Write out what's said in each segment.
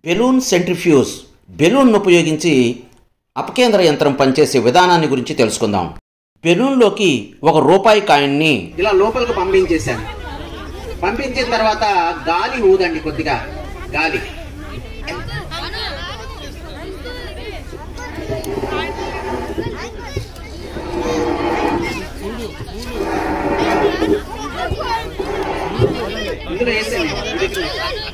Balloon centrifuge balloon ఉపయోగించి అపకేంద్ర యంత్రం పనిచేసే విధానాన్ని గురించి తెలుసుకుందాం బెలూన్లోకి ఒక రూపాయి కాయిన్ని ఇలా లోపలికి పంపించేశాను పంపించిన తర్వాత గాలి ఊదండి కొద్దిగా గాలి ఇందులో వేసాను ఇది దగ్గర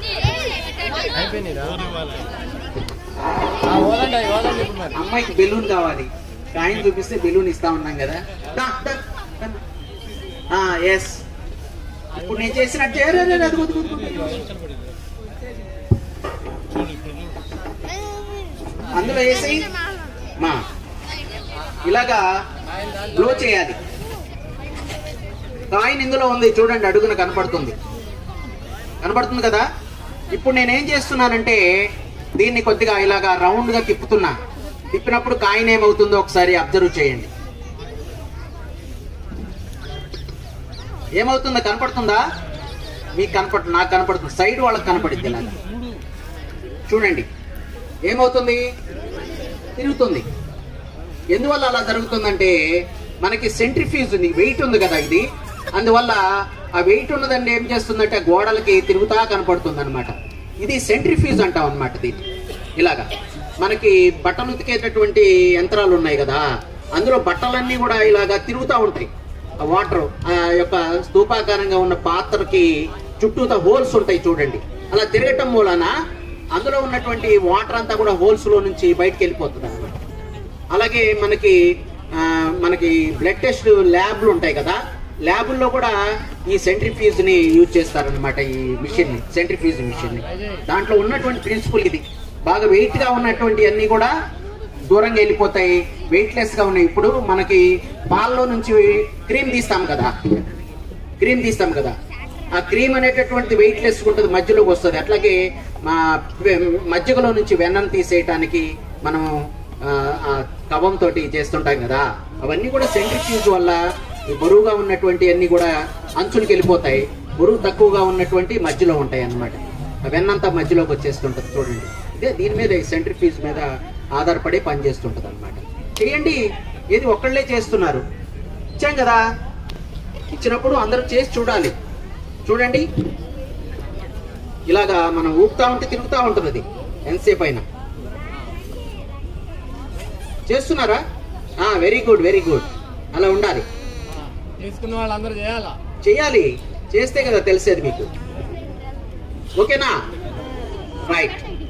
అమ్మాయికి బెలూన్ కావాలి కాయిన్ చూపిస్తే బెలూన్ ఇస్తా ఉన్నాం కదా ఎస్ ఇప్పుడు నేను చేసినట్టు ఏ, రే, రే, రే, అదిగో, అదిగో, అదిగో, అదిగో. అందులో వేసి మా ఇలాగా బ్లో చేయాలి కాయిన్ ఇందులో ఉంది చూడండి అడుగున కనపడుతుంది కనపడుతుంది కదా ఇప్పుడు నేనేం చేస్తున్నానంటే దీన్ని కొద్దిగా ఇలాగా రౌండ్ గా తిప్పుతున్నా తిప్పినప్పుడు కాయిన్ ఏమవుతుందో ఒకసారి అబ్జర్వ్ చేయండి ఏమవుతుందో కనపడుతుందా మీకు కనపడు నాకు కనపడుతుంది సైడ్ వాళ్ళకి కనపడుద్ది నాకు చూడండి ఏమవుతుంది తిరుగుతుంది ఎందువల్ల అలా జరుగుతుందంటే మనకి సెంట్రిఫ్యూజ్ ఉంది వెయిట్ ఉంది కదా ఇది అందువల్ల ఆ వెయిట్ ఉన్నదండి ఏం చేస్తుందంటే ఆ గోడలకి తిరుగుతా కనపడుతుంది అనమాట ఇది సెంట్రిఫ్యూజ్ అంటాం అనమాట దీన్ని ఇలాగా మనకి బట్టలు ఉతికేటటువంటి యంత్రాలు ఉన్నాయి కదా అందులో బట్టలన్నీ కూడా ఇలాగా తిరుగుతూ ఉంటాయి ఆ వాటర్ ఆ యొక్క స్తూపాకారంగా ఉన్న పాత్రకి చుట్టూతా హోల్స్ ఉంటాయి చూడండి అలా తిరగటం మూలన అందులో ఉన్నటువంటి వాటర్ అంతా కూడా హోల్స్ లో నుంచి బయటకు వెళ్ళిపోతుంది అనమాట అలాగే మనకి ఆ, మనకి బ్లడ్ టెస్ట్ ల్యాబ్లు ఉంటాయి కదా ల్యాబుల్లో కూడా ఈ సెంట్రిఫ్యూజ్ ని యూజ్ చేస్తారనమాట ఈ మిషన్ ని సెంట్రిఫ్యూజ్ మిషన్ ని దాంట్లో ఉన్నటువంటి ప్రిన్సిపల్ ఇది బాగా వెయిట్ గా ఉన్నటువంటి అన్ని కూడా దూరంగా వెళ్ళిపోతాయి వెయిట్లెస్ గా ఉన్నాయి ఇప్పుడు మనకి పాల్లో నుంచి క్రీమ్ తీస్తాం కదా క్రీమ్ తీస్తాం కదా ఆ క్రీమ్ అనేటటువంటి వెయిట్ లెస్ ఉంటుంది మధ్యలోకి వస్తుంది అట్లాగే మా మజ్జిగలో నుంచి వెన్నను తీసేయటానికి మనం ఆ, ఆ కవం తోటి చేస్తుంటాం కదా అవన్నీ కూడా సెంట్రిఫ్యూజ్ వల్ల ఈ బరువుగా ఉన్నటువంటి అన్ని కూడా అంచులకు వెళ్ళిపోతాయి బరువు తక్కువగా ఉన్నటువంటి మధ్యలో ఉంటాయి అన్నమాట ఆ వెన్నంతా మధ్యలోకి వచ్చేస్తుంటది చూడండి ఇదే దీని మీద ఈ సెంట్రిఫ్యూజ్ మీద ఆధారపడి పనిచేస్తుంటది అనమాట చేయండి ఏది ఒక్కళ్ళే చేస్తున్నారు ఇచ్చాం కదా ఇచ్చినప్పుడు అందరూ చేసి చూడాలి చూడండి ఇలాగా మనం ఊపుతా ఉంటే తిరుగుతూ ఉంటుంది అది ఎంతసేపు అయినా చేస్తున్నారా వెరీ గుడ్ వెరీ గుడ్ అలా ఉండాలి తీసుకున్న వాళ్ళందరూ చేయాలా చేయాలి చేస్తే కదా తెలిసేది మీకు ఓకేనా రైట్